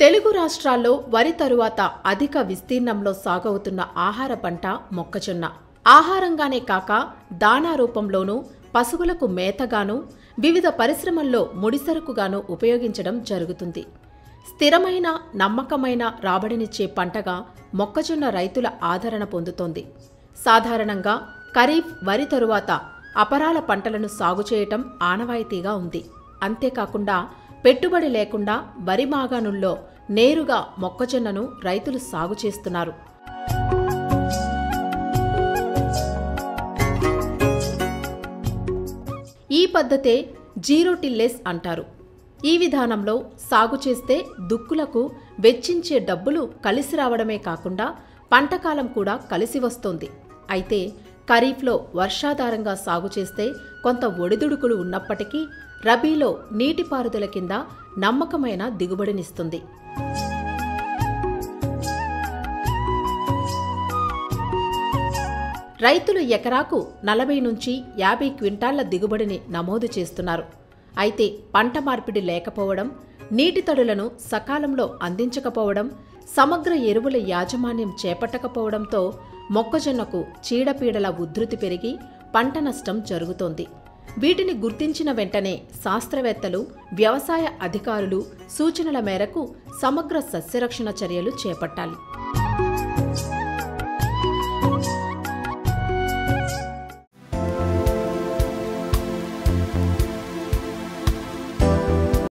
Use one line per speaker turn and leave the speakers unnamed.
తెలుగు రాష్ట్రాల్లో వరి తరువాత అధిక విస్తీర్ణంలో సాగవుతున్న ఆహార పంట మొక్కజొన్న ఆహారంగానే కాక దానా రూపంలోనూ పశువులకు మేతగాను వివిధ పరిశ్రమల్లో ముడిసరుకుగాను ఉపయోగించడం జరుగుతుంది స్థిరమైన నమ్మకమైన రాబడినిచ్చే పంటగా మొక్కజొన్న రైతుల ఆదరణ పొందుతోంది సాధారణంగా ఖరీఫ్ వరి తరువాత అపరాల పంటలను సాగు చేయటం ఆనవాయితీగా ఉంది అంతేకాకుండా పెట్టుబడి లేకుండా వరి మాగాణుల్లో నేరుగా మొక్కజొన్నను రైతులు సాగు చేస్తున్నారు ఈ పద్ధతే జీరో టిల్లెస్ అంటారు ఈ విధానంలో సాగు చేస్తే దుక్కులకు వెచ్చించే డబ్బులు కలిసి రావడమే కాకుండా పంటకాలం కూడా కలిసి వస్తోంది అయితే ఖరీఫ్లో వర్షాధారంగా సాగు చేస్తే కొంత ఒడిదుడుకులు ఉన్నప్పటికీ రబీలో నీటిపారుదల కింద నమ్మకమైన దిగుబడినిస్తుంది రైతులు ఎకరాకు నలభై నుంచి యాభై క్వింటాళ్ల దిగుబడిని నమోదు చేస్తున్నారు అయితే పంట మార్పిడి లేకపోవడం నీటి తడులను సకాలంలో అందించకపోవడం సమగ్ర ఎరువుల యాజమాన్యం చేపట్టకపోవడంతో మొక్కజొన్నకు చీడపీడల ఉధృతి పెరిగి పంట నష్టం జరుగుతోంది వీటిని గుర్తించిన వెంటనే శాస్త్రవేత్తలు వ్యవసాయ అధికారులు సూచనల మేరకు సమగ్ర సస్యరక్షణ చర్యలు చేపట్టాలి